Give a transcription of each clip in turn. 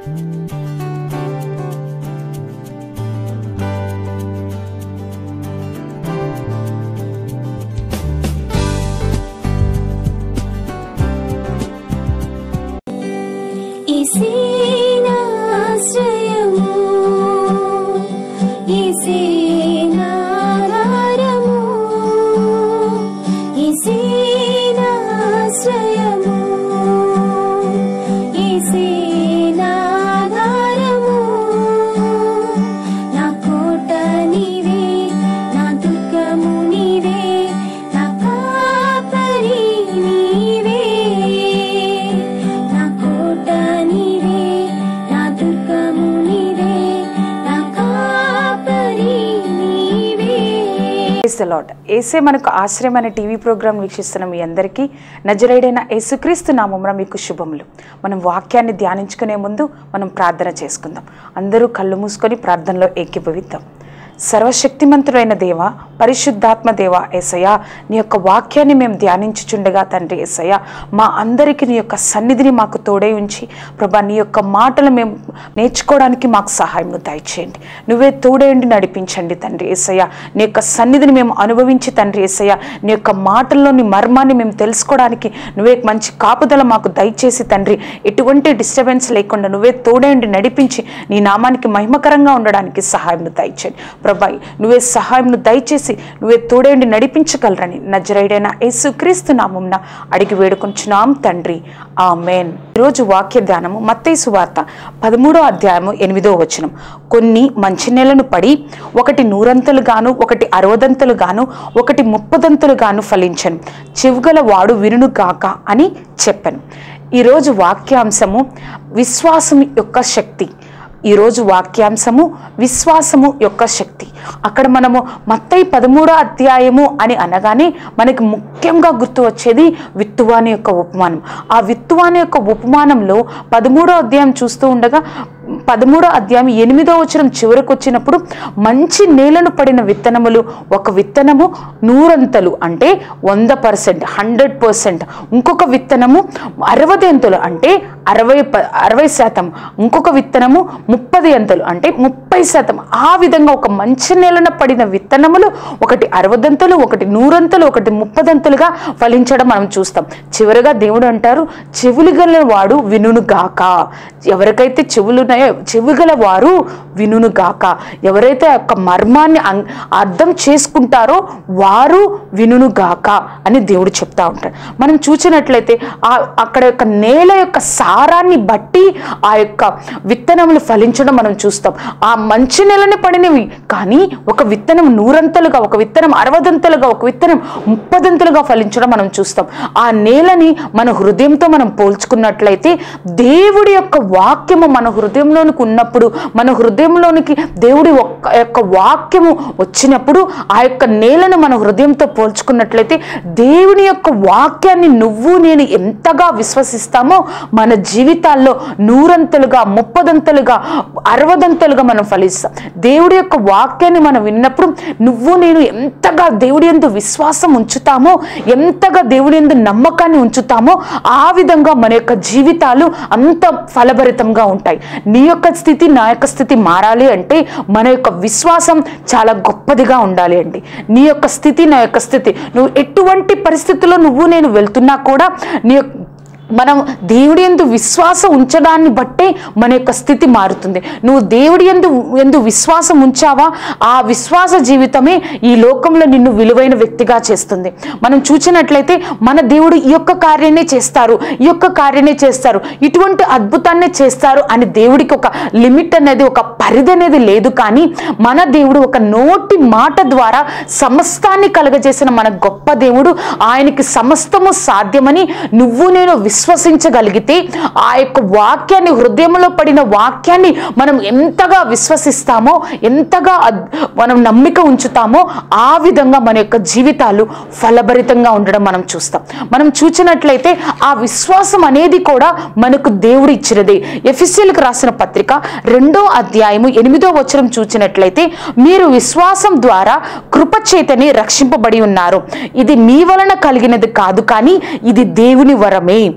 ఈసేనాశ్రయము ఈసేనాధారము ఈసేనాశ్రయము ఈసేనాధారము నా కోట నీవే నా దుర్గము నీవే నా కాపరి నీవే నా కోట నీవే నా దుర్గము నీవే నా కాపరి నీవే ప్రైజ్ ద లార్డ్ ఏసే మనకు ఆశ్రయం అనే టీవీ ప్రోగ్రాం వీక్షిస్తున్న మీ అందరికీ నజరేడైన యేసుక్రీస్తు నామమున మీకు శుభములు మనం వాక్యాన్ని ధ్యానించుకునే ముందు మనం ప్రార్థన చేసుకుందాం అందరూ కళ్ళు మూసుకొని ప్రార్థనలో ఏకీభవిద్దాం సర్వశక్తిమంతుడైన దేవ పరిశుద్ధాత్మ దేవ ఏసయ్య నీ యొక్క వాక్యాన్ని మేము ధ్యానించుచుండగా తండ్రి ఏసయ్య మా అందరికీ నీ యొక్క సన్నిధిని మాకు తోడై ఉంచి ప్రభా నీ యొక్క మాటలు మేము నేర్చుకోవడానికి మాకు సహాయం దయచేయండి నువ్వే తోడేయండి నడిపించండి తండ్రి ఏసయ్య నీ యొక్క సన్నిధిని మేము అనుభవించి తండ్రి ఏసయ్య నీ యొక్క మాటల్లోని మర్మాన్ని మేము తెలుసుకోవడానికి నువ్వే మంచి కాపుదల మాకు దయచేసి తండ్రి ఎటువంటి డిస్టర్బెన్స్ లేకుండా నువ్వే తోడేయండి నడిపించి నీ నామానికి మహిమకరంగా ఉండడానికి సహాయం దయచేయండి ప్రభా నువ్వే సహాయంను దయచేసి నువ్వే తోడేయండి నడిపించగలరని నజరైడైన యేసుక్రీస్తు నామంన అడిగి వేడుకొంచున్నాం తండ్రి ఆమెన్ ఈరోజు వాక్య ధ్యానము మత్తయి సువార్త పదమూడో అధ్యాయము ఎనిమిదో వచనం కొన్ని మంచి నెలను పడి ఒకటి నూరంతలు గాను ఒకటి అరవదంతలు గాను ఒకటి ముప్పదంతలు గాను ఫలించను చెవుగల వాడు వినును గాక అని చెప్పాను ఈరోజు వాక్యాంశము విశ్వాసం యొక్క శక్తి ఈరోజు వాక్యాంశము విశ్వాసము యొక్క శక్తి అక్కడ మనము మత్తయి పదమూడో అధ్యాయము అని అనగానే మనకి ముఖ్యంగా గుర్తు వచ్చేది విత్తువాని యొక్క ఉపమానం ఆ విత్తువాని యొక్క ఉపమానంలో పదమూడో అధ్యాయం చూస్తూ ఉండగా పదమూడో అధ్యాయం ఎనిమిదో వచనం చివరకు వచ్చినప్పుడు మంచి నేలను పడిన విత్తనములు ఒక విత్తనము నూరంతలు అంటే వంద పర్సెంట్ హండ్రెడ్ పర్సెంట్ ఇంకొక విత్తనము అరవది అంతులు అంటే అరవై ప అరవై శాతం ఇంకొక విత్తనము ముప్పది అంతలు అంటే ముప్పై శాతం ఆ విధంగా ఒక మంచి నేలన పడిన విత్తనములు ఒకటి అరవదంతలు ఒకటి నూరంతలు ఒకటి ముప్పదంతలుగా ఫలించడం మనం చూస్తాం చివరగా దేవుడు అంటారు చెవులు గల వాడు వినును గాక ఎవరికైతే చెవులు ఉన్నాయో చెవి గల వారు వినును గాక ఎవరైతే ఆ యొక్క మర్మాన్ని అం- అర్థం చేసుకుంటారో వారు వినును గాక అని దేవుడు చెప్తా ఉంటాడు మనం చూసినట్లయితే ఆ అక్కడ యొక్క నేల యొక్క సారాన్ని బట్టి ఆ యొక్క విత్తనములు ఫలించడం మనం చూస్తాం ఆ మంచి నెలని పడినవి కానీ ఒక విత్తనం నూరంతలుగా ఒక విత్తనం అరవదంతలుగా ఒక విత్తనం ముప్పదంతలుగా ఫలించడం మనం చూస్తాం ఆ నేలని మన హృదయంతో మనం పోల్చుకున్నట్లయితే దేవుడి యొక్క వాక్యము మన హృదయంలోనికి ఉన్నప్పుడు మన హృదయంలోనికి దేవుడి ఒక్క యొక్క వాక్యము వచ్చినప్పుడు ఆ యొక్క నేలను మన హృదయంతో పోల్చుకున్నట్లయితే దేవుని యొక్క వాక్యాన్ని నువ్వు నేను ఎంతగా విశ్వసిస్తామో మన జీవితాల్లో నూరంతలుగా ముప్పదంతలుగా అరవదంతలుగా మనం ఫలిస్తాం దేవుడి యొక్క వాక్యాన్ని మనం విన్నప్పుడు నువ్వు నేను ఎంతగా దేవుడి ఎందు విశ్వాసం ఉంచుతామో ఎంతగా దేవుడి ఎందు నమ్మకాన్ని ఉంచుతామో ఆ విధంగా మన యొక్క జీవితాలు అంత ఫలభరితంగా ఉంటాయి నీ యొక్క స్థితి నా యొక్క స్థితి మారాలి అంటే మన యొక్క విశ్వాసం చాలా గొప్పదిగా ఉండాలి అండి నీ యొక్క స్థితి నా యొక్క స్థితి నువ్వు ఎటువంటి పరిస్థితుల్లో నువ్వు నేను వెళ్తున్నా కూడా నీ యొక్క మనం దేవుడి ఎందు విశ్వాసం ఉంచడాన్ని బట్టే మన యొక్క స్థితి మారుతుంది నువ్వు దేవుడి ఎందు ఎందు విశ్వాసం ఉంచావా ఆ విశ్వాస జీవితమే ఈ లోకంలో నిన్ను విలువైన వ్యక్తిగా చేస్తుంది మనం చూసినట్లయితే మన దేవుడు ఈ యొక్క కార్యాన్ని చేస్తారు ఈ యొక్క కార్యాన్ని చేస్తారు ఇటువంటి అద్భుతాన్ని చేస్తారు అని దేవుడికి ఒక లిమిట్ అనేది ఒక పరిధి అనేది లేదు కానీ మన దేవుడు ఒక నోటి మాట ద్వారా సమస్తాన్ని కలగజేసిన మన గొప్ప దేవుడు ఆయనకి సమస్తము సాధ్యమని నువ్వు నేను విశ్వసించగలిగితే ఆ యొక్క వాక్యాన్ని హృదయంలో పడిన వాక్యాన్ని మనం ఎంతగా విశ్వసిస్తామో ఎంతగా అద్- మనం నమ్మిక ఉంచుతామో ఆ విధంగా మన యొక్క జీవితాలు ఫలభరితంగా ఉండడం మనం చూస్తాం మనం చూసినట్లయితే ఆ విశ్వాసం అనేది కూడా మనకు దేవుడు ఇచ్చినదే ఎఫిసియల్కి రాసిన పత్రిక రెండో అధ్యాయము ఎనిమిదో వచనం చూసినట్లయితే మీరు విశ్వాసం ద్వారా కృపచేతని రక్షింపబడి ఉన్నారు ఇది మీ వలన కలిగినది కాదు కానీ ఇది దేవుని వరమే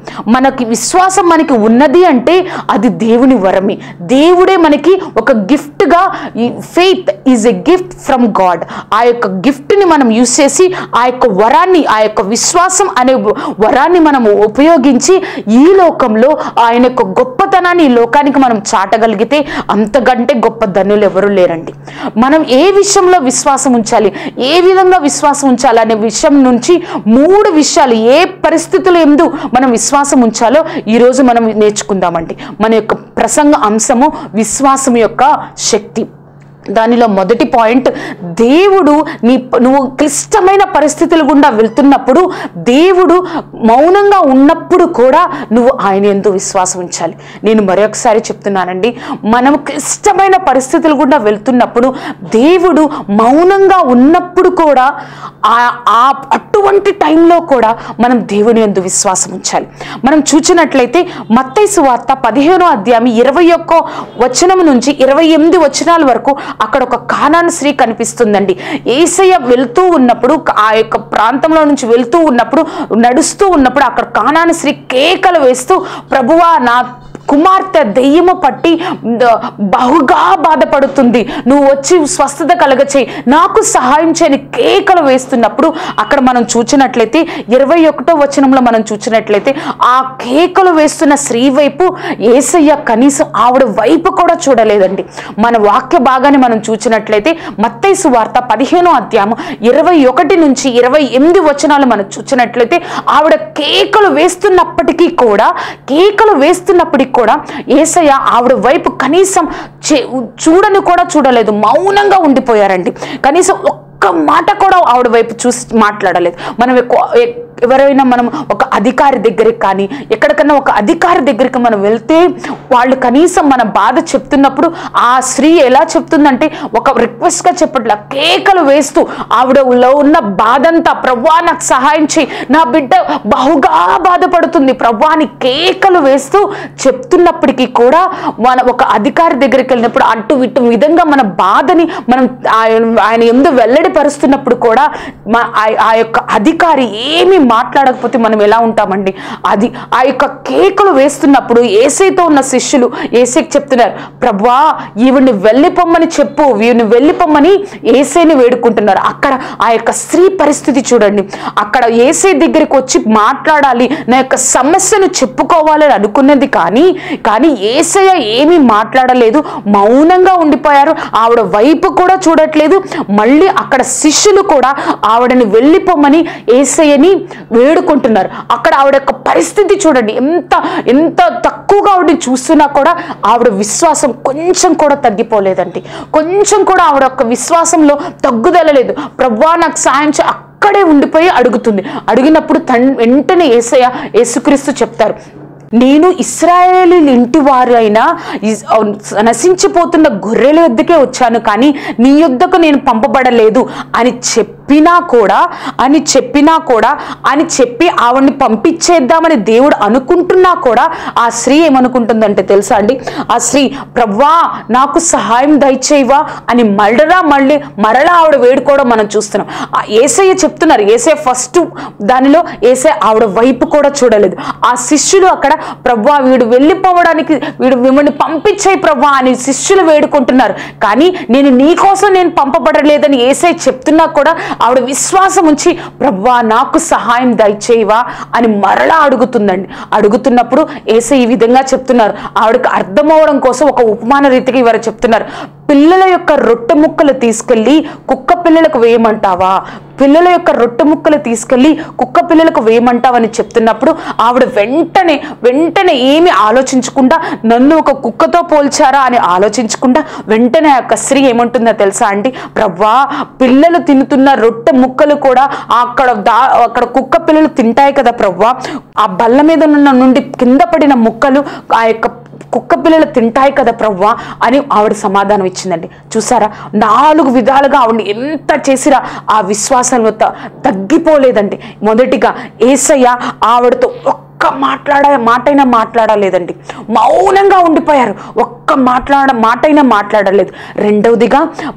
మనకి విశ్వాసం మనకి ఉన్నది అంటే అది దేవుని వరమే దేవుడే మనకి ఒక గిఫ్ట్గా faith is a gift from God ఆ యొక్క గిఫ్ట్ని మనం యూస్ చేసి ఆ యొక్క వరాన్ని ఆ యొక్క విశ్వాసం అనే వరాన్ని మనం ఉపయోగించి ఈ లోకంలో ఆయన యొక్క గొప్పతనాన్ని ఈ లోకానికి మనం చాటగలిగితే అంతకంటే గొప్ప ధనులు ఎవరు లేరండి మనం ఏ విషయంలో విశ్వాసం ఉంచాలి ఏ విధంగా విశ్వాసం ఉంచాలి అనే విషయం నుంచి మూడు విషయాలు ఏ పరిస్థితులు ఎందు మనం విశ్వాసం ఉంచాలో ఈరోజు మనం నేర్చుకుందామండి మన యొక్క ప్రసంగ అంశము విశ్వాసం యొక్క శక్తి దానిలో మొదటి పాయింట్ దేవుడు నీ నువ్వు క్లిష్టమైన పరిస్థితుల గుండా వెళ్తున్నప్పుడు దేవుడు మౌనంగా ఉన్నప్పుడు కూడా నువ్వు ఆయన ఎందు విశ్వాసం ఉంచాలి నేను మరొకసారి చెప్తున్నానండి మనం క్లిష్టమైన పరిస్థితుల గుండా వెళ్తున్నప్పుడు దేవుడు మౌనంగా ఉన్నప్పుడు కూడా ఆ- ఆ అటువంటి టైంలో కూడా మనం దేవుని ఎందు విశ్వాసం ఉంచాలి మనం చూసినట్లయితే మత్తైసు వార్త పదిహేనో అధ్యాయం ఇరవై ఒక్క వచనం నుంచి ఇరవై ఎనిమిది వచనాల వరకు అక్కడ ఒక కానాను స్త్రీ కనిపిస్తుందండి ఏసయ్య వెళ్తూ ఉన్నప్పుడు ఆ యొక్క ప్రాంతంలో నుంచి వెళ్తూ ఉన్నప్పుడు నడుస్తూ ఉన్నప్పుడు అక్కడ కానాను స్త్రీ కేకలు వేస్తూ ప్రభువా నా కుమార్తె దెయ్యము పట్టి ద- బహుగా బాధపడుతుంది నువ్వు వచ్చి స్వస్థత కలగచేయి నాకు సహాయం చేయని కేకలు వేస్తున్నప్పుడు అక్కడ మనం చూచినట్లయితే ఇరవై ఒకటో వచనంలో మనం చూచినట్లయితే ఆ కేకలు వేస్తున్న స్త్రీ వైపు ఏసయ్య కనీసం ఆవిడ వైపు కూడా చూడలేదండి మన వాక్య భాగాన్ని మనం చూచినట్లయితే మత్తైసు వార్త పదిహేనో అధ్యాయం ఇరవై ఒకటి నుంచి ఇరవై ఎనిమిది వచనాలు మనం చూచినట్లయితే ఆవిడ కేకలు వేస్తున్నప్పటికీ కూడా కేకలు వేస్తున్నప్పటికీ కూడా ఏసయ్య ఆవిడ వైపు కనీసం చే- చూడని కూడా చూడలేదు మౌనంగా ఉండిపోయారండి కనీసం ఒక్క మాట కూడా ఆవిడ వైపు చూసి మాట్లాడలేదు మనం ఎక్కువ ఎ- ఎవరైనా మనం ఒక అధికారి దగ్గరికి కానీ ఎక్కడికన్నా ఒక అధికారి దగ్గరికి మనం వెళ్తే వాళ్ళు కనీసం మన బాధ చెప్తున్నప్పుడు ఆ స్త్రీ ఎలా చెప్తుందంటే ఒక రిక్వెస్ట్గా చెప్పట్లా కేకలు వేస్తూ ఆవిడలో ఉన్న బాధంతా ప్రవ్వా నాకు సహాయం చేయి నా బిడ్డ బహుగా బాధపడుతుంది ప్రవ్వా అని కేకలు వేస్తూ చెప్తున్నప్పటికీ కూడా మన ఒక అధికారి దగ్గరికి వెళ్ళినప్పుడు అటు ఇటు విధంగా మన బాధని మనం ఆయన ఆయన ఎందు వెల్లడి పరుస్తున్నప్పుడు కూడా మా ఆ- ఆ యొక్క అధికారి ఏమి మాట్లాడకపోతే మనం ఎలా ఉంటామండి అది ఆ యొక్క కేకులు వేస్తున్నప్పుడు ఏసైతో ఉన్న శిష్యులు ఏసైకి చెప్తున్నారు ప్రభా ఈవిని వెళ్ళిపోమ్మని చెప్పు వీడిని వెళ్ళిపోమ్మని ఏసైని వేడుకుంటున్నారు అక్కడ ఆ యొక్క స్త్రీ పరిస్థితి చూడండి అక్కడ ఏసై దగ్గరికి వచ్చి మాట్లాడాలి నా యొక్క సమస్యను చెప్పుకోవాలని అనుకున్నది కానీ కానీ ఏసయ్య ఏమీ మాట్లాడలేదు మౌనంగా ఉండిపోయారు ఆవిడ వైపు కూడా చూడట్లేదు మళ్ళీ అక్కడ శిష్యులు కూడా ఆవిడని వెళ్ళిపోమని ఏసయ్యని వేడుకుంటున్నారు అక్కడ ఆవిడ యొక్క పరిస్థితి చూడండి ఎంత ఎంత తక్కువగా ఆవిడని చూస్తున్నా కూడా ఆవిడ విశ్వాసం కొంచెం కూడా తగ్గిపోలేదండి కొంచెం కూడా ఆవిడ యొక్క విశ్వాసంలో తగ్గుదల లేదు ప్రవ్వా నాకు సాయం చే అక్కడే ఉండిపోయి అడుగుతుంది అడిగినప్పుడు తన్ వెంటనే ఏసయ్య యేసుక్రీస్తు చెప్తారు నేను ఇస్రాయేలీ ఇంటి వారు అయినా ఇస్- నశించిపోతున్న గొర్రెల యొద్దకే వచ్చాను కానీ నీ యొద్దకు నేను పంపబడలేదు అని చెప్పినా కూడా అని చెప్పినా కూడా అని చెప్పి ఆవిడ్ని పంపించేద్దామని దేవుడు అనుకుంటున్నా కూడా ఆ స్త్రీ ఏమనుకుంటుందంటే తెలుసా అండి ఆ స్త్రీ ప్రవ్వా నాకు సహాయం దయచేయవా అని మళ్ళరా మళ్ళీ మరలా ఆవిడ వేడుకోవడం మనం చూస్తున్నాం ఆ ఏసయ్య చెప్తున్నారు ఏసే ఫస్ట్ దానిలో ఏసే ఆవిడ వైపు కూడా చూడలేదు ఆ శిష్యులు అక్కడ ప్రవ్వా వీడు వెళ్ళిపోవడానికి వీడు మిమ్మల్ని పంపించే ప్రవ్వా అని శిష్యులు వేడుకుంటున్నారు కానీ నేను నీ కోసం నేను పంపబడలేదని ఏసై చెప్తున్నా కూడా ఆవిడ విశ్వాసం ఉంచి ప్రవ్వా నాకు సహాయం దయచేయవా అని మరలా అడుగుతుందండి అడుగుతున్నప్పుడు ఏసై ఈ విధంగా చెప్తున్నారు ఆవిడకి అర్థమవడం కోసం ఒక ఉపమాన రీతిగా ఇవారు చెప్తున్నారు పిల్లల యొక్క రొట్టె ముక్కలు తీసుకెళ్ళి కుక్క పిల్లలకు వేయమంటావా పిల్లల యొక్క రొట్టె ముక్కలు తీసుకెళ్ళి కుక్క పిల్లలకు వేయమంటావని చెప్తున్నప్పుడు ఆవిడ వెంటనే వెంటనే ఏమి ఆలోచించకుండా నన్ను ఒక కుక్కతో పోల్చారా అని ఆలోచించకుండా వెంటనే ఆ యొక్క స్త్రీ ఏమంటుందో తెలుసా అండి ప్రవ్వా పిల్లలు తినుతున్న రొట్టె ముక్కలు కూడా అక్కడ దా అక్కడ కుక్క పిల్లలు తింటాయి కదా ప్రవ్వా ఆ బల్ల మీద ఉన్న నుండి కింద పడిన ముక్కలు ఆ యొక్క కుక్క పిల్లలు తింటాయి కదా ప్రవ్వా అని ఆవిడ సమాధానం ఇచ్చిందండి చూసారా నాలుగు విధాలుగా ఆవిడని ఎంత చేసినా ఆ విశ్వాసంలో త- తగ్గిపోలేదండి మొదటిగా ఏసయ్య ఆవిడతో ఒక్క మాట్లాడ మాటైనా మాట్లాడలేదండి మౌనంగా ఉండిపోయారు ఒక్క మాట్లాడ మాటైనా మాట్లాడలేదు రెండవదిగా మ్,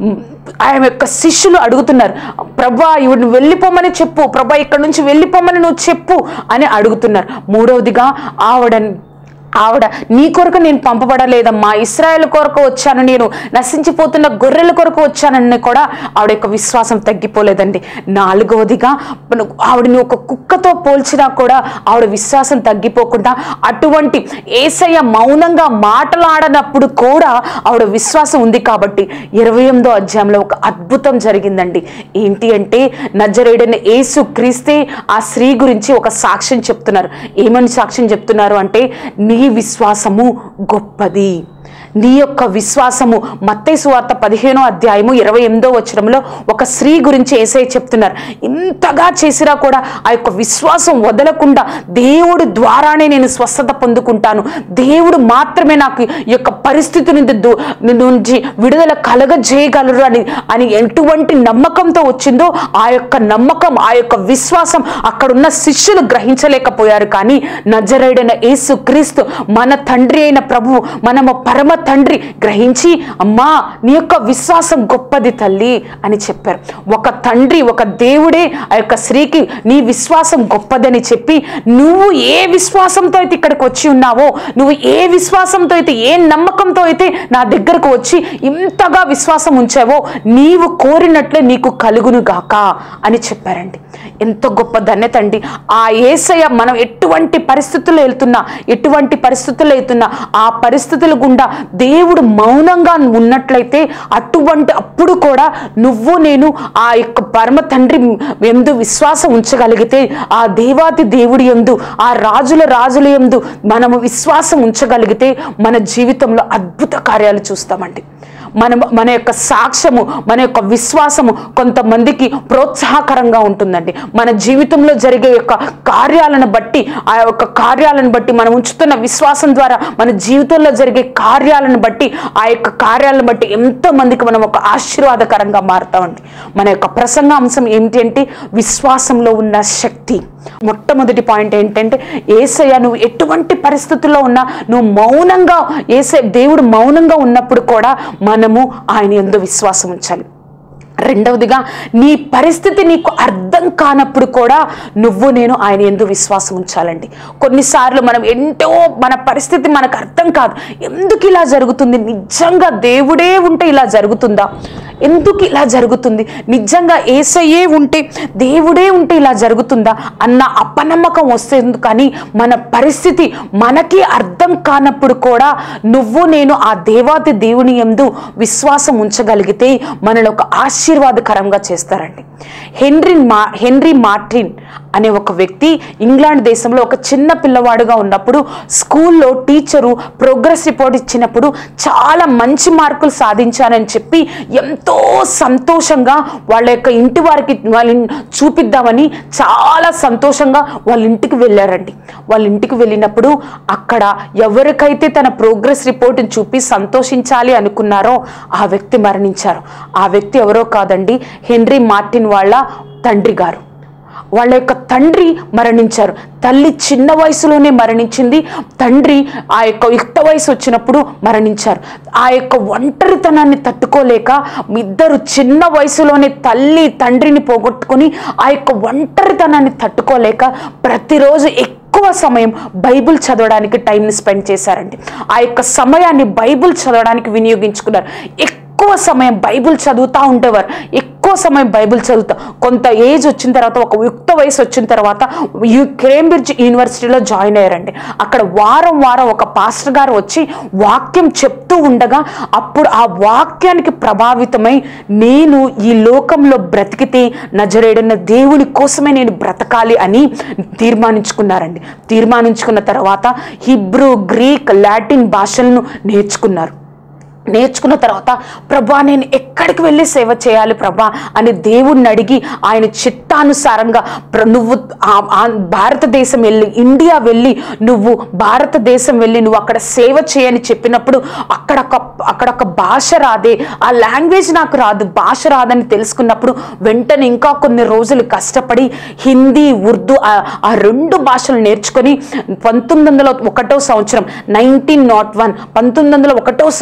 ఆయన యొక్క శిష్యులు అడుగుతున్నారు ప్రభా ఇవిడిని వెళ్ళిపోమని చెప్పు ప్రభా ఇక్కడ నుంచి వెళ్ళిపోమని నువ్వు చెప్పు అని అడుగుతున్నారు మూడవదిగా ఆవిడ ఆవిడ నీ కొరకు నేను పంపబడలేదమ్మా ఇస్రాయేల్ కొరకు వచ్చాను నేను నశించిపోతున్న గొర్రెల కొరకు వచ్చానని కూడా ఆవిడ యొక్క విశ్వాసం తగ్గిపోలేదండి నాలుగవదిగా మన- ఆవిడని ఒక కుక్కతో పోల్చినా కూడా ఆవిడ విశ్వాసం తగ్గిపోకుండా అటువంటి ఏసయ్య మౌనంగా మాటలాడనప్పుడు కూడా ఆవిడ విశ్వాసం ఉంది కాబట్టి ఇరవై ఎనిమిదో అధ్యాయంలో ఒక అద్భుతం జరిగిందండి ఏంటి అంటే నజరేడని యేసు క్రీస్తే ఆ స్త్రీ గురించి ఒక సాక్ష్యం చెప్తున్నారు ఏమని సాక్ష్యం చెప్తున్నారు అంటే నీ విశ్వాసము గొప్పది నీ యొక్క విశ్వాసము మత్తయి వార్త పదిహేనో అధ్యాయము ఇరవై ఎనిమిదో వచనంలో ఒక స్త్రీ గురించి ఏసై చెప్తున్నారు ఇంతగా చేసినా కూడా ఆ యొక్క విశ్వాసం వదలకుండా దేవుడు ద్వారానే నేను స్వస్థత పొందుకుంటాను దేవుడు మాత్రమే నాకు ఈ యొక్క పరిస్థితి నుండి దు- నుంచి విడుదల కలగజేయగలరు అని అని ఎటువంటి నమ్మకంతో వచ్చిందో ఆ యొక్క నమ్మకం ఆ యొక్క విశ్వాసం అక్కడున్న శిష్యులు గ్రహించలేకపోయారు కానీ నజరేడైన యేసు క్రీస్తు మన తండ్రి అయిన ప్రభువు మనము పరమ తండ్రి గ్రహించి అమ్మా నీ యొక్క విశ్వాసం గొప్పది తల్లి అని చెప్పారు ఒక తండ్రి ఒక దేవుడే ఆ యొక్క స్త్రీకి నీ విశ్వాసం గొప్పదని చెప్పి నువ్వు ఏ విశ్వాసంతో అయితే ఇక్కడికి వచ్చి ఉన్నావో నువ్వు ఏ విశ్వాసంతో అయితే ఏ నమ్మకంతో అయితే నా దగ్గరకు వచ్చి ఇంతగా విశ్వాసం ఉంచావో నీవు కోరినట్లే నీకు కలుగును గాక అని చెప్పారండి ఎంతో గొప్ప ధన్యత అండి ఆ ఏసయ మనం ఎటువంటి పరిస్థితుల్లో వెళ్తున్నా ఎటువంటి పరిస్థితుల్లో వెళ్తున్నా ఆ పరిస్థితుల గుండా దేవుడు మౌనంగా ఉన్నట్లయితే అటువంటి అప్పుడు కూడా నువ్వు నేను ఆ యొక్క పరమ తండ్రి ఎందు విశ్వాసం ఉంచగలిగితే ఆ దేవాది దేవుడి ఎందు ఆ రాజుల రాజుల ఎందు మనము విశ్వాసం ఉంచగలిగితే మన జీవితంలో అద్భుత కార్యాలు చూస్తామండి మన మన యొక్క సాక్ష్యము మన యొక్క విశ్వాసము కొంతమందికి ప్రోత్సాహకరంగా ఉంటుందండి మన జీవితంలో జరిగే యొక్క కార్యాలను బట్టి ఆ యొక్క కార్యాలను బట్టి మనం ఉంచుతున్న విశ్వాసం ద్వారా మన జీవితంలో జరిగే కార్యాలను బట్టి ఆ యొక్క కార్యాలను బట్టి ఎంతో మందికి మనం ఒక ఆశీర్వాదకరంగా మారుతామండి మన యొక్క ప్రసంగ అంశం ఏంటి అంటే విశ్వాసంలో ఉన్న శక్తి మొట్టమొదటి పాయింట్ ఏంటంటే ఏసయ్య నువ్వు ఎటువంటి పరిస్థితుల్లో ఉన్నా నువ్వు మౌనంగా ఏసే దేవుడు మౌనంగా ఉన్నప్పుడు కూడా మనము ఆయన ఎందు విశ్వాసం ఉంచాలి రెండవదిగా నీ పరిస్థితి నీకు అర్థం కానప్పుడు కూడా నువ్వు నేను ఆయన ఎందు విశ్వాసం ఉంచాలండి కొన్నిసార్లు మనం ఎంతో మన పరిస్థితి మనకు అర్థం కాదు ఎందుకు ఇలా జరుగుతుంది నిజంగా దేవుడే ఉంటే ఇలా జరుగుతుందా ఎందుకు ఇలా జరుగుతుంది నిజంగా ఏసయ్యే ఉంటే దేవుడే ఉంటే ఇలా జరుగుతుందా అన్న అపనమ్మకం వస్తుంది కానీ మన పరిస్థితి మనకి అర్థం కానప్పుడు కూడా నువ్వు నేను ఆ దేవాది దేవుని ఎందు విశ్వాసం ఉంచగలిగితే మనల్ని ఒక ఆశీర్వాదకరంగా చేస్తారండి హెన్రీ మా హెన్రీ మార్టిన్ అనే ఒక వ్యక్తి ఇంగ్లాండ్ దేశంలో ఒక చిన్న పిల్లవాడుగా ఉన్నప్పుడు స్కూల్లో టీచరు ప్రోగ్రెస్ రిపోర్ట్ ఇచ్చినప్పుడు చాలా మంచి మార్కులు సాధించానని చెప్పి ఎంతో సంతోషంగా వాళ్ళ యొక్క ఇంటి వారికి వాళ్ళ చూపిద్దామని చాలా సంతోషంగా వాళ్ళ ఇంటికి వెళ్ళారండి వాళ్ళ ఇంటికి వెళ్ళినప్పుడు అక్కడ ఎవరికైతే తన ప్రోగ్రెస్ రిపోర్ట్ని చూపి సంతోషించాలి అనుకున్నారో ఆ వ్యక్తి మరణించారు ఆ వ్యక్తి ఎవరో కాదండి హెన్రీ మార్టిన్ వాళ్ళ తండ్రి గారు వాళ్ళ యొక్క తండ్రి మరణించారు తల్లి చిన్న వయసులోనే మరణించింది తండ్రి ఆ యొక్క యుక్త వయసు వచ్చినప్పుడు మరణించారు ఆ యొక్క ఒంటరితనాన్ని తట్టుకోలేక ఇద్దరు చిన్న వయసులోనే తల్లి తండ్రిని పోగొట్టుకొని ఆ యొక్క ఒంటరితనాన్ని తట్టుకోలేక ప్రతిరోజు ఎక్కువ సమయం బైబిల్ చదవడానికి టైంని స్పెండ్ చేశారండి ఆ యొక్క సమయాన్ని బైబిల్ చదవడానికి వినియోగించుకున్నారు ఎక్కువ సమయం బైబిల్ చదువుతూ ఉండేవారు ఎక్కువ సమయం బైబిల్ చదువుతా కొంత ఏజ్ వచ్చిన తర్వాత ఒక యుక్త వయసు వచ్చిన తర్వాత యు కేంబ్రిడ్జ్ యూనివర్సిటీలో జాయిన్ అయ్యారండి అక్కడ వారం వారం ఒక పాస్టర్ గారు వచ్చి వాక్యం చెప్తూ ఉండగా అప్పుడు ఆ వాక్యానికి ప్రభావితమై నేను ఈ లోకంలో బ్రతికితే నజరేడన్న దేవుని కోసమే నేను బ్రతకాలి అని తీర్మానించుకున్నారండి తీర్మానించుకున్న తర్వాత హిబ్రూ గ్రీక్ లాటిన్ భాషలను నేర్చుకున్నారు నేర్చుకున్న తర్వాత ప్రభా నేను ఎక్కడికి వెళ్ళి సేవ చేయాలి ప్రభా అని దేవుణ్ణి అడిగి ఆయన చిత్తానుసారంగా ప్ర- నువ్వు ఆ- ఆ భారతదేశం వెళ్ళి ఇండియా వెళ్ళి నువ్వు భారతదేశం వెళ్ళి నువ్వు అక్కడ సేవ చేయని చెప్పినప్పుడు అక్కడ ఒక అక్కడ ఒక భాష రాదే ఆ లాంగ్వేజ్ నాకు రాదు భాష రాదని తెలుసుకున్నప్పుడు వెంటనే ఇంకా కొన్ని రోజులు కష్టపడి హిందీ ఉర్దూ ఆ ఆ రెండు భాషలు నేర్చుకొని పంతొమ్మిది వందల ఒకటో సంవత్సరం నైన్టీన్ నాట్ వన్ పంతొమ్మిది వందల ఒకటో సంవత్సరంలో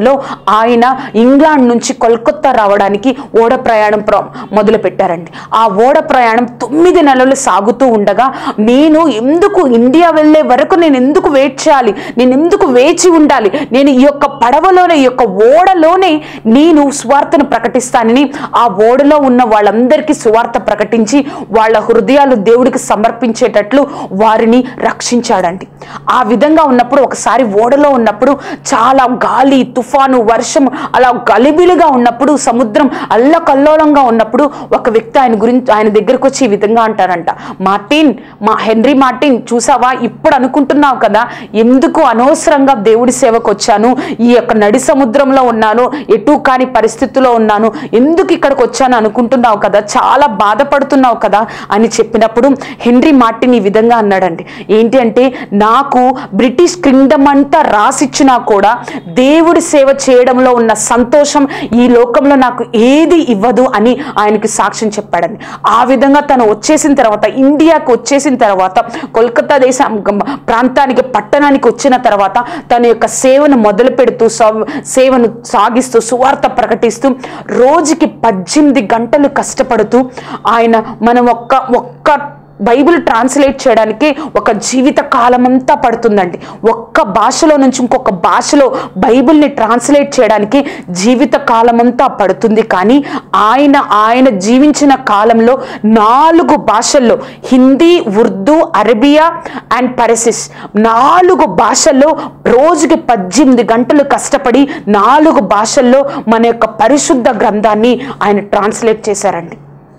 సంవత్సరంలో ఆయన ఇంగ్లాండ్ నుంచి కోల్కత్తా రావడానికి ఓడ ప్రయాణం ప్ర మొదలు పెట్టారండి ఆ ఓడ ప్రయాణం తొమ్మిది నెలలు సాగుతూ ఉండగా నేను ఎందుకు ఇండియా వెళ్ళే వరకు నేను ఎందుకు వెయిట్ చేయాలి నేను ఎందుకు వేచి ఉండాలి నేను ఈ యొక్క పడవలోనే ఈ యొక్క ఓడలోనే నేను సువార్తను ప్రకటిస్తానని ఆ ఓడలో ఉన్న వాళ్ళందరికీ సువార్త ప్రకటించి వాళ్ళ హృదయాలు దేవుడికి సమర్పించేటట్లు వారిని రక్షించాడండి ఆ విధంగా ఉన్నప్పుడు ఒకసారి ఓడలో ఉన్నప్పుడు చాలా గాలి తుఫాను వర్షం అలా గలిబిలిగా ఉన్నప్పుడు సముద్రం అల్లకల్లోలంగా ఉన్నప్పుడు ఒక వ్యక్తి ఆయన గురించి ఆయన దగ్గరకు వచ్చి ఈ విధంగా అంటారంట మార్టిన్ మా హెన్రీ మార్టిన్ చూసావా ఇప్పుడు అనుకుంటున్నావు కదా ఎందుకు అనవసరంగా దేవుడి సేవకు వచ్చాను ఈ యొక్క నడి సముద్రంలో ఉన్నాను ఎటు కాని పరిస్థితిలో ఉన్నాను ఎందుకు ఇక్కడికి వచ్చాను అనుకుంటున్నావు కదా చాలా బాధపడుతున్నావు కదా అని చెప్పినప్పుడు హెన్రీ మార్టిన్ ఈ విధంగా అన్నాడండి ఏంటి అంటే నాకు బ్రిటిష్ కింగ్డమ్ అంతా రాసిచ్చినా కూడా దేవుడి సేవ చేయడంలో ఉన్న సంతోషం ఈ లోకంలో నాకు ఏది ఇవ్వదు అని ఆయనకి సాక్ష్యం చెప్పాడండి ఆ విధంగా తను వచ్చేసిన తర్వాత ఇండియాకు వచ్చేసిన తర్వాత కోల్కతా దేశం గం- ప్రాంతానికి పట్టణానికి వచ్చిన తర్వాత తన యొక్క సేవను మొదలు పెడుతూ సవ్- సేవను సాగిస్తూ సువార్త ప్రకటిస్తూ రోజుకి పద్దెనిమిది గంటలు కష్టపడుతూ ఆయన మనం ఒక్క ఒక్క బైబిల్ ట్రాన్స్లేట్ చేయడానికి ఒక జీవిత కాలం అంతా పడుతుందండి ఒక్క భాషలో నుంచి ఇంకొక భాషలో బైబిల్ని ట్రాన్స్లేట్ చేయడానికి జీవిత కాలం అంతా పడుతుంది కానీ ఆయన ఆయన జీవించిన కాలంలో నాలుగు భాషల్లో హిందీ ఉర్దూ అరబియా అండ్ పరసిస్ నాలుగు భాషల్లో రోజుకి పద్దెనిమిది గంటలు కష్టపడి నాలుగు భాషల్లో మన యొక్క పరిశుద్ధ గ్రంథాన్ని ఆయన ట్రాన్స్లేట్ చేశారండి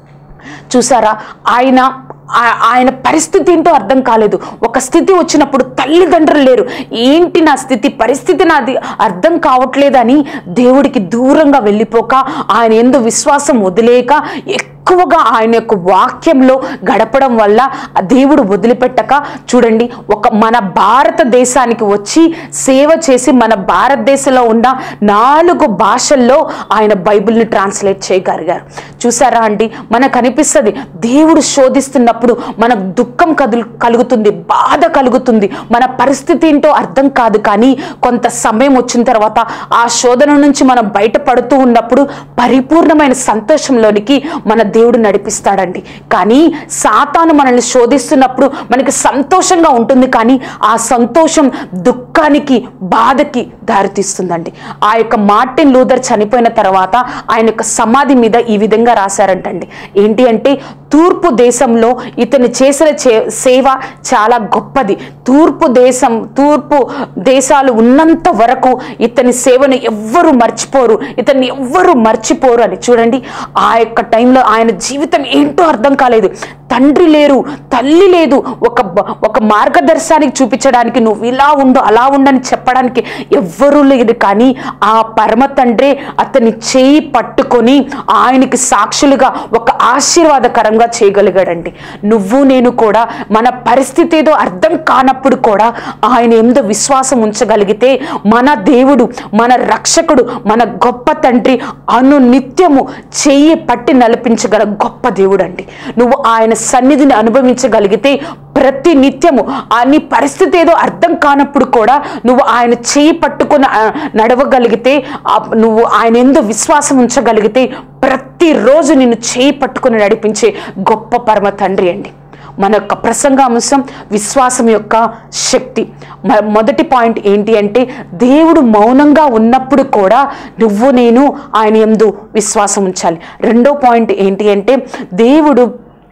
చూసారా ఆయన ఆ- ఆయన పరిస్థితి ఏంటో అర్థం కాలేదు ఒక స్థితి వచ్చినప్పుడు తల్లిదండ్రులు లేరు ఏంటి నా స్థితి పరిస్థితి నాది అర్థం కావట్లేదని దేవుడికి దూరంగా వెళ్ళిపోక ఆయన ఎందు విశ్వాసం వదిలేక ఎక్కువగా ఆయన యొక్క వాక్యంలో గడపడం వల్ల ఆ దేవుడు వదిలిపెట్టక చూడండి ఒక మన భారతదేశానికి వచ్చి సేవ చేసి మన భారతదేశంలో ఉన్న నాలుగు భాషల్లో ఆయన బైబిల్ని ట్రాన్స్లేట్ చేయగలిగారు చూసారా అండి మనకు అనిపిస్తుంది దేవుడు శోధిస్తున్నప్పుడు మనకు దుఃఖం కదులు కలుగుతుంది బాధ కలుగుతుంది మన పరిస్థితి ఏంటో అర్థం కాదు కానీ కొంత సమయం వచ్చిన తర్వాత ఆ శోధన నుంచి మనం బయటపడుతూ ఉన్నప్పుడు పరిపూర్ణమైన సంతోషంలోనికి మన దేవుడు నడిపిస్తాడండి కానీ సాతాను మనల్ని శోధిస్తున్నప్పుడు మనకి సంతోషంగా ఉంటుంది కానీ ఆ సంతోషం దుఃఖానికి బాధకి దారితీస్తుందండి ఆ యొక్క మార్టిన్ లూథర్ చనిపోయిన తర్వాత ఆయన యొక్క సమాధి మీద ఈ విధంగా రాశారంటండి ఏంటి అంటే తూర్పు దేశంలో ఇతను చేసిన చే- సేవ చాలా గొప్పది తూర్పు దేశం తూర్పు దేశాలు ఉన్నంత వరకు ఇతని సేవను ఎవ్వరు మర్చిపోరు ఇతన్ని ఎవ్వరు మర్చిపోరు అని చూడండి ఆ యొక్క టైంలో ఆయన జీవితం ఏంటో అర్థం కాలేదు తండ్రి లేరు తల్లి లేదు ఒక బ- ఒక మార్గదర్శనానికి చూపించడానికి నువ్వు ఇలా ఉండు అలా ఉండని చెప్పడానికి ఎవ్వరూ లేదు కానీ ఆ పరమ తండ్రే అతని చేయి పట్టుకొని ఆయనకి సాక్షులుగా ఒక ఆశీర్వాదకరంగా చేయగలిగాడండి నువ్వు నేను కూడా మన పరిస్థితి ఏదో అర్థం కానప్పుడు కూడా ఆయన ఎందు విశ్వాసం ఉంచగలిగితే మన దేవుడు మన రక్షకుడు మన గొప్ప తండ్రి అను నిత్యము చెయ్యి పట్టి నడిపించగల గొప్ప దేవుడు అండి నువ్వు ఆయన సన్నిధిని అనుభవించగలిగితే ప్రతి నిత్యము ఆ నీ పరిస్థితి ఏదో అర్థం కానప్పుడు కూడా నువ్వు ఆయన చేయి పట్టుకొని ఆ, నడవగలిగితే ఆ, నువ్వు ఆయన ఎందు విశ్వాసం ఉంచగలిగితే ప్రతిరోజు నిన్ను చేయి పట్టుకొని నడిపించే గొప్ప పరమ తండ్రి అండి మన యొక్క ప్రసంగ అంశం విశ్వాసం యొక్క శక్తి మ- మొదటి పాయింట్ ఏంటి అంటే దేవుడు మౌనంగా ఉన్నప్పుడు కూడా నువ్వు నేను ఆయన ఎందు విశ్వాసం ఉంచాలి రెండో పాయింట్ ఏంటి అంటే దేవుడు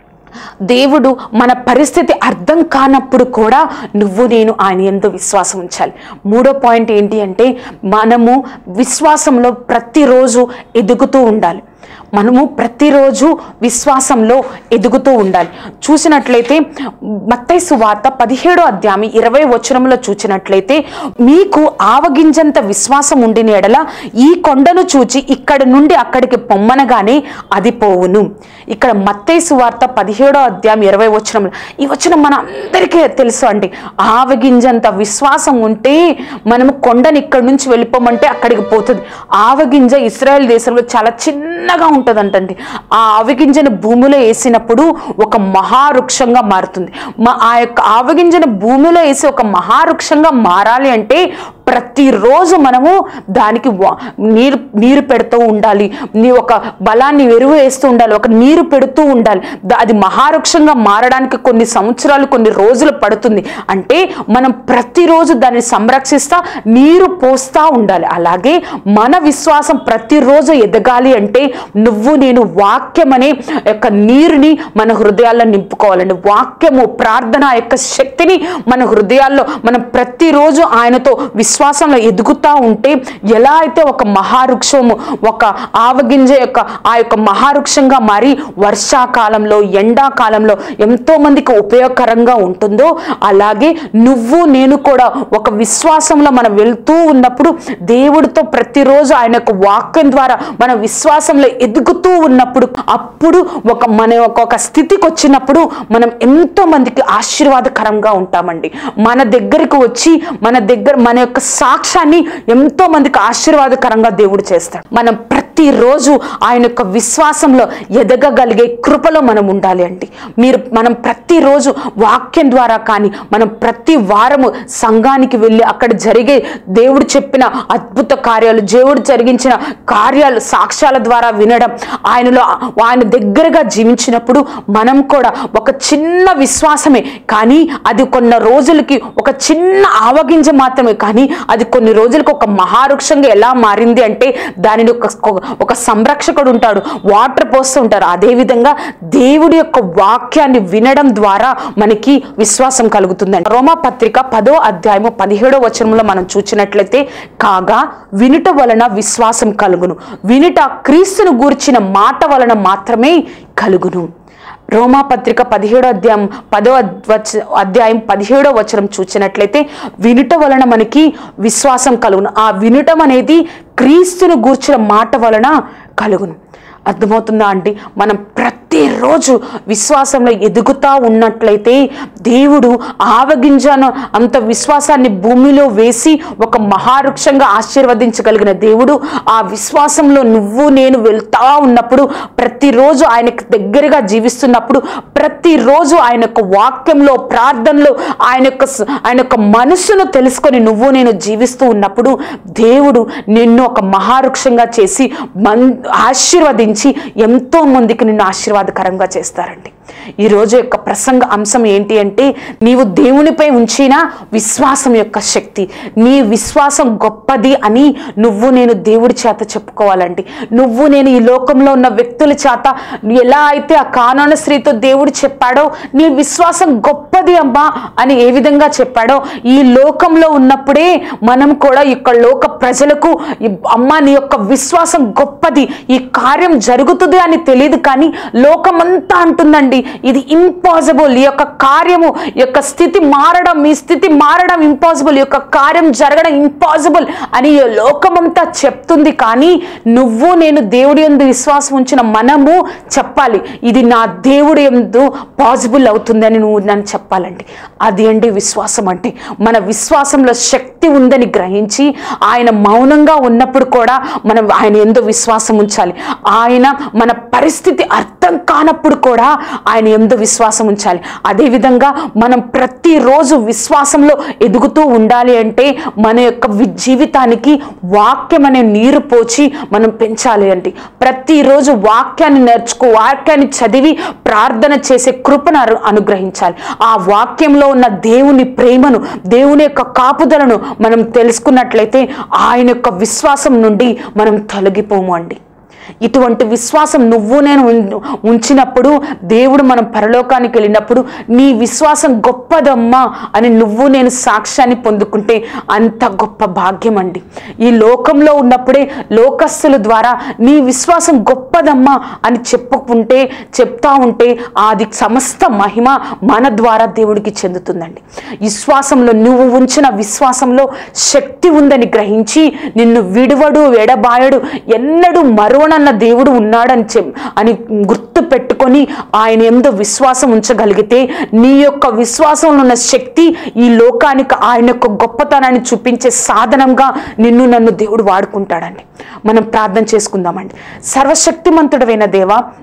దేవుడు మన పరిస్థితి అర్థం కానప్పుడు కూడా నువ్వు నేను ఆయన ఎందు విశ్వాసం ఉంచాలి మూడో పాయింట్ ఏంటి అంటే మనము విశ్వాసంలో ప్రతిరోజు ఎదుగుతూ ఉండాలి మనము ప్రతిరోజు విశ్వాసంలో ఎదుగుతూ ఉండాలి చూసినట్లయితే మత్తయి సువార్త పదిహేడో అధ్యాయం ఇరవై వచనంలో చూసినట్లయితే మీకు ఆవగింజంత విశ్వాసం ఉండిన ఎడల ఈ కొండను చూచి ఇక్కడ నుండి అక్కడికి పొమ్మనగానే అది పోవును ఇక్కడ మత్తయి సువార్త పదిహేడో అధ్యాయం ఇరవై వచనంలో ఈ వచనం మన అందరికీ తెలుసు అండి ఆవగింజంత విశ్వాసం ఉంటే మనము కొండని ఇక్కడ నుంచి వెళ్ళిపోమంటే అక్కడికి పోతుంది ఆవగింజ ఇస్రాయెల్ దేశంలో చాలా చిన్నగా ఉంటుందంటండి ఆ ఆవగింజను భూమిలో వేసినప్పుడు ఒక మహావృక్షంగా మారుతుంది మా ఆ యొక్క ఆవగింజను భూమిలో వేసి ఒక మహావృక్షంగా మారాలి అంటే ప్రతిరోజు మనము దానికి వా- నీరు నీరు పెడుతూ ఉండాలి నీ ఒక బలాన్ని ఎరువు వేస్తూ ఉండాలి ఒక నీరు పెడుతూ ఉండాలి ద- అది మహావృక్షంగా మారడానికి కొన్ని సంవత్సరాలు కొన్ని రోజులు పడుతుంది అంటే మనం ప్రతిరోజు దాన్ని సంరక్షిస్తా నీరు పోస్తా ఉండాలి అలాగే మన విశ్వాసం ప్రతిరోజు ఎదగాలి అంటే నువ్వు నేను వాక్యం అనే యొక్క నీరుని మన హృదయాల్లో నింపుకోవాలండి వాక్యము ప్రార్థన యొక్క శక్తిని మన హృదయాల్లో మనం ప్రతిరోజు ఆయనతో విశ్వాసంలో ఎదుగుతా ఉంటే ఎలా అయితే ఒక మహావృక్షము ఒక ఆవగింజ యొక్క ఆ యొక్క మహావృక్షంగా మారి వర్షాకాలంలో ఎండాకాలంలో ఎంతో మందికి ఉపయోగకరంగా ఉంటుందో అలాగే నువ్వు నేను కూడా ఒక విశ్వాసంలో మనం వెళ్తూ ఉన్నప్పుడు దేవుడితో ప్రతిరోజు ఆయన యొక్క వాక్యం ద్వారా మన విశ్వాసంలో ఎదుగుతూ ఉన్నప్పుడు అప్పుడు ఒక మన యొక్క ఒక స్థితికి వచ్చినప్పుడు మనం ఎంతో మందికి ఆశీర్వాదకరంగా ఉంటామండి మన దగ్గరికి వచ్చి మన దగ్గర మన యొక్క సాక్ష్యాన్ని ఎంతో మందికి ఆశీర్వాదకరంగా దేవుడు చేస్తాడు మనం ప్రతిరోజు ఆయన యొక్క విశ్వాసంలో ఎదగగలిగే కృపలో మనం ఉండాలి అండి మీరు మనం ప్రతిరోజు వాక్యం ద్వారా కానీ మనం ప్రతి వారము సంఘానికి వెళ్ళి అక్కడ జరిగే దేవుడు చెప్పిన అద్భుత కార్యాలు దేవుడు జరిగించిన కార్యాలు సాక్ష్యాల ద్వారా వినడం ఆయనలో ఆయన దగ్గరగా జీవించినప్పుడు మనం కూడా ఒక చిన్న విశ్వాసమే కానీ అది కొన్ని రోజులకి ఒక చిన్న ఆవగింజ మాత్రమే కానీ అది కొన్ని రోజులకు ఒక మహావృక్షంగా ఎలా మారింది అంటే దానిని ఒక ఒక సంరక్షకుడు ఉంటాడు వాటర్ పోస్తూ ఉంటారు అదేవిధంగా దేవుడి యొక్క వాక్యాన్ని వినడం ద్వారా మనకి విశ్వాసం కలుగుతుందండి రోమా పత్రిక పదో అధ్యాయము పదిహేడో వచనంలో మనం చూసినట్లయితే కాగా వినుట వలన విశ్వాసం కలుగును వినుట క్రీస్తును గూర్చిన మాట వలన మాత్రమే కలుగును రోమా పత్రిక పదిహేడో అధ్యాయం పదో వచ అధ్యాయం పదిహేడో వచనం చూసినట్లయితే వినుట వలన మనకి విశ్వాసం కలుగును ఆ వినుటం అనేది క్రీస్తును గూర్చిన మాట వలన కలుగును అర్థమవుతుందా అండి మనం ప్రతిరోజు విశ్వాసంలో ఎదుగుతా ఉన్నట్లయితే దేవుడు ఆవగింజను అంత విశ్వాసాన్ని భూమిలో వేసి ఒక మహావృక్షంగా ఆశీర్వదించగలిగిన దేవుడు ఆ విశ్వాసంలో నువ్వు నేను వెళ్తా ఉన్నప్పుడు ప్రతిరోజు ఆయనకు దగ్గరగా జీవిస్తున్నప్పుడు ప్రతిరోజు ఆయన యొక్క వాక్యంలో ప్రార్థనలో ఆయన యొక్క స- ఆయన యొక్క మనసును తెలుసుకొని నువ్వు నేను జీవిస్తూ ఉన్నప్పుడు దేవుడు నిన్ను ఒక మహావృక్షంగా చేసి మన్ ఆశీర్వదించి ఎంతో మందికి నిన్ను ఆశీర్వాదకరంగా చేస్తారండి ఈ రోజు యొక్క ప్రసంగ అంశం ఏంటి అంటే నీవు దేవునిపై ఉంచిన విశ్వాసం యొక్క శక్తి నీ విశ్వాసం గొప్పది అని నువ్వు నేను దేవుడి చేత చెప్పుకోవాలండి నువ్వు నేను ఈ లోకంలో ఉన్న వ్యక్తుల చేత ఎలా అయితే ఆ కానాన స్త్రీతో దేవుడు చెప్పాడో నీ విశ్వాసం గొప్పది అమ్మా అని ఏ విధంగా చెప్పాడో ఈ లోకంలో ఉన్నప్పుడే మనం కూడా ఈ యొక్క లోక ప్రజలకు ఈ అమ్మ నీ యొక్క విశ్వాసం గొప్పది ఈ కార్యం జరుగుతుంది అని తెలియదు కానీ లోకమంతా అంటుందండి ఇది ఇంపాసిబుల్ ఈ యొక్క కార్యము ఈ యొక్క స్థితి మారడం మీ స్థితి మారడం ఇంపాసిబుల్ ఈ యొక్క కార్యం జరగడం ఇంపాసిబుల్ అని ఈ లోకమంతా చెప్తుంది కానీ నువ్వు నేను దేవుడి యందు విశ్వాసం ఉంచిన మనము చెప్పాలి ఇది నా దేవుడి యందు పాసిబుల్ అవుతుందని నువ్వు నన్ను చెప్పాలండి అది అండి విశ్వాసం అంటే మన విశ్వాసంలో శక్తి ఉందని గ్రహించి ఆయన మౌనంగా ఉన్నప్పుడు కూడా మనం ఆయన ఎందు విశ్వాసం ఉంచాలి ఆయన మన పరిస్థితి అర్థం కానప్పుడు కూడా ఆయన ఎందు విశ్వాసం ఉంచాలి అదేవిధంగా మనం ప్రతిరోజు విశ్వాసంలో ఎదుగుతూ ఉండాలి అంటే మన యొక్క వి- జీవితానికి వాక్యం అనే నీరు పోచి మనం పెంచాలి అంటే ప్రతిరోజు వాక్యాన్ని నేర్చుకో వాక్యాన్ని చదివి ప్రార్థన చేసే కృపను అను- అనుగ్రహించాలి ఆ వాక్యంలో ఉన్న దేవుని ప్రేమను దేవుని యొక్క కాపుదలను మనం తెలుసుకున్నట్లయితే ఆయన యొక్క విశ్వాసం నుండి మనం తొలగిపోము అండి ఇటువంటి విశ్వాసం నువ్వు నేను ఉం- ఉంచినప్పుడు దేవుడు మనం పరలోకానికి వెళ్ళినప్పుడు నీ విశ్వాసం గొప్పదమ్మా అని నువ్వు నేను సాక్ష్యాన్ని పొందుకుంటే అంత గొప్ప భాగ్యం అండి ఈ లోకంలో ఉన్నప్పుడే లోకస్తుల ద్వారా నీ విశ్వాసం గొప్పదమ్మా అని చెప్పుకుంటే చెప్తా ఉంటే అది సమస్త మహిమ మన ద్వారా దేవుడికి చెందుతుందండి విశ్వాసంలో నువ్వు ఉంచిన విశ్వాసంలో శక్తి ఉందని గ్రహించి నిన్ను విడువడు ఎడబాయడు ఎన్నడూ మరువనన్న దేవుడు ఉన్నాడని చెప్ అని గుర్తు పెట్టుకొని ఆయన ఎందు విశ్వాసం ఉంచగలిగితే నీ యొక్క విశ్వాసంలో ఉన్న శక్తి ఈ లోకానికి ఆయన యొక్క గొప్పతనాన్ని చూపించే సాధనంగా నిన్ను నన్ను దేవుడు వాడుకుంటాడండి మనం ప్రార్థన చేసుకుందామండి సర్వశక్తిమంతుడైన దేవా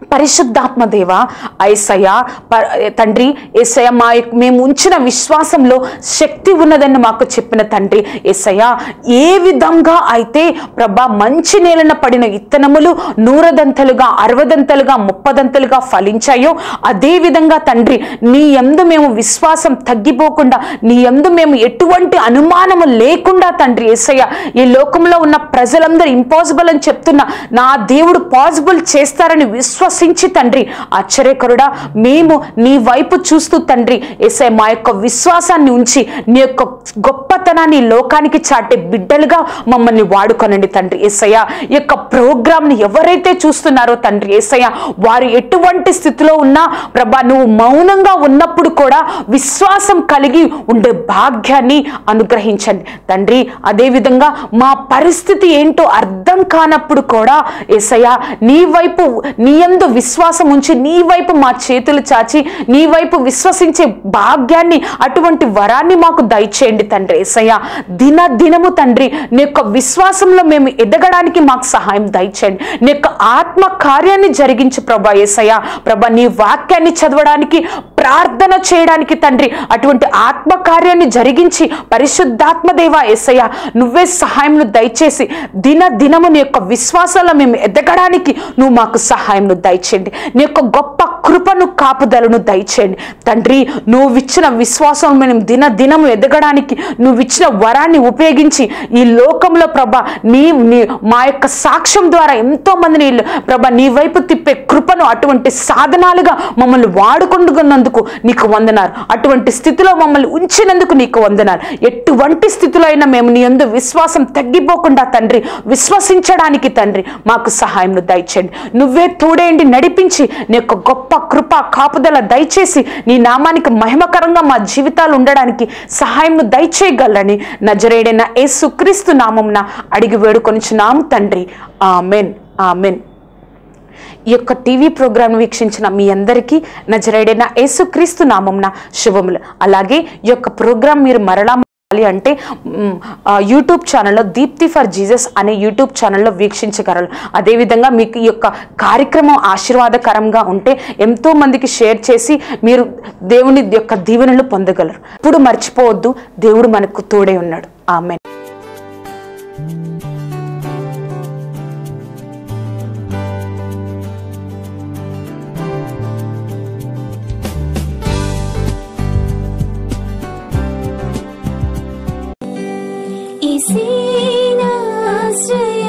పరిశుద్ధాత్మ దేవ ఐసయ తండ్రి ఏసయ మా యొక్క- మేము ఉంచిన విశ్వాసంలో శక్తి ఉన్నదని మాకు చెప్పిన తండ్రి ఏసయ ఏ విధంగా అయితే ప్రభా మంచి నేలన పడిన ఇత్తనములు నూరదంతలుగా అరవదంతలుగా ముప్పదంతలుగా ఫలించాయో అదే విధంగా తండ్రి నీ యందు మేము విశ్వాసం తగ్గిపోకుండా నీ యందు మేము ఎటువంటి అనుమానము లేకుండా తండ్రి ఏసయ్య ఈ లోకంలో ఉన్న ప్రజలందరూ ఇంపాసిబుల్ అని చెప్తున్నా నా దేవుడు పాసిబుల్ చేస్తారని విశ్వసించి తండ్రి ఆశ్చర్యకరుడా మేము నీ వైపు చూస్తూ తండ్రి ఏసై మా యొక్క విశ్వాసాన్ని ఉంచి నీ యొక్క గొప్పతనాన్ని ఈ లోకానికి చాటే బిడ్డలుగా మమ్మల్ని వాడుకొనండి తండ్రి ఏసయ్య ఈ యొక్క ప్రోగ్రామ్ని ఎవరైతే చూస్తున్నారో తండ్రి ఏసయ్య వారు ఎటువంటి స్థితిలో ఉన్నా ప్రభా నువ్వు మౌనంగా ఉన్నప్పుడు కూడా విశ్వాసం కలిగి ఉండే భాగ్యాన్ని అనుగ్రహించండి తండ్రి అదేవిధంగా మా పరిస్థితి ఏంటో అర్థం కానప్పుడు కూడా ఏసయ్య నీ వైపు నీ యందు విశ్వాసం ఉంచి నీ వైపు మా చేతులు చాచి నీ వైపు విశ్వసించే భాగ్యాన్ని అటువంటి వరాన్ని మాకు దయచేయండి తండ్రి ఏసయ్య దిన దినము తండ్రి నీ యొక్క విశ్వాసంలో మేము ఎదగడానికి మాకు సహాయం దయచేయండి నీ యొక్క ఆత్మ కార్యాన్ని జరిగించు ప్రభా ఏసయ్య ప్రభా నీ వాక్యాన్ని చదవడానికి ప్రార్థన చేయడానికి తండ్రి అటువంటి ఆత్మ కార్యాన్ని జరిగించి పరిశుద్ధాత్మ దేవ ఏసయ్య నువ్వే సహాయం దయచేసి దిన దినము నీ యొక్క విశ్వాసాల్లో మేము ఎదగడానికి నువ్వు మాకు సహాయం దయచేయండి నీ యొక్క గొప్ప కృపను కాపుదలను దయచేయండి తండ్రి నువ్వు ఇచ్చిన విశ్వాసం మేము దిన దినము ఎదగడానికి నువ్వు ఇచ్చిన వరాన్ని ఉపయోగించి ఈ లోకంలో ప్రభ నీ నీ మా యొక్క సాక్ష్యం ద్వారా ఎంతో మందిని ప్రభ నీ వైపు తిప్పే కృపను అటువంటి సాధనాలుగా మమ్మల్ని వాడుకుంటున్నందుకు నీకు వందనాలు అటువంటి స్థితిలో మమ్మల్ని ఉంచినందుకు నీకు వందనాలు ఎటువంటి స్థితిలో అయినా మేము నీ యందు విశ్వాసం తగ్గిపోకుండా తండ్రి విశ్వసించడానికి తండ్రి మాకు సహాయం దయచేయండి నువ్వే తోడేండి నడిపించి నీ యొక్క గొప్ప కృప కాపుదల దయచేసి నీ నామానికి మహిమకరంగా మా జీవితాలు ఉండడానికి సహాయం దయచేయగలరని నజరేడైన యేసు క్రీస్తు నామంన అడిగి వేడుకొనిచున్నాము తండ్రి ఆమెన్ ఆమెన్ ఈ యొక్క టీవీ ప్రోగ్రామ్ వీక్షించిన మీ అందరికీ నజరేడైన యేసుక్రీస్తు నామంన శుభములు అలాగే ఈ యొక్క ప్రోగ్రామ్ మీరు మరలా చూడాలి అంటే మ్, ఆ, యూట్యూబ్ ఛానల్లో దీప్తి ఫర్ జీసస్ అనే యూట్యూబ్ ఛానల్లో వీక్షించగలరు అదేవిధంగా మీకు ఈ యొక్క కార్యక్రమం ఆశీర్వాదకరంగా ఉంటే ఎంతో మందికి షేర్ చేసి మీరు దేవుని యొక్క దీవెనలు పొందగలరు ఇప్పుడు మర్చిపోవద్దు దేవుడు మనకు తోడే ఉన్నాడు ఆమె ఇసేనాశ్రయ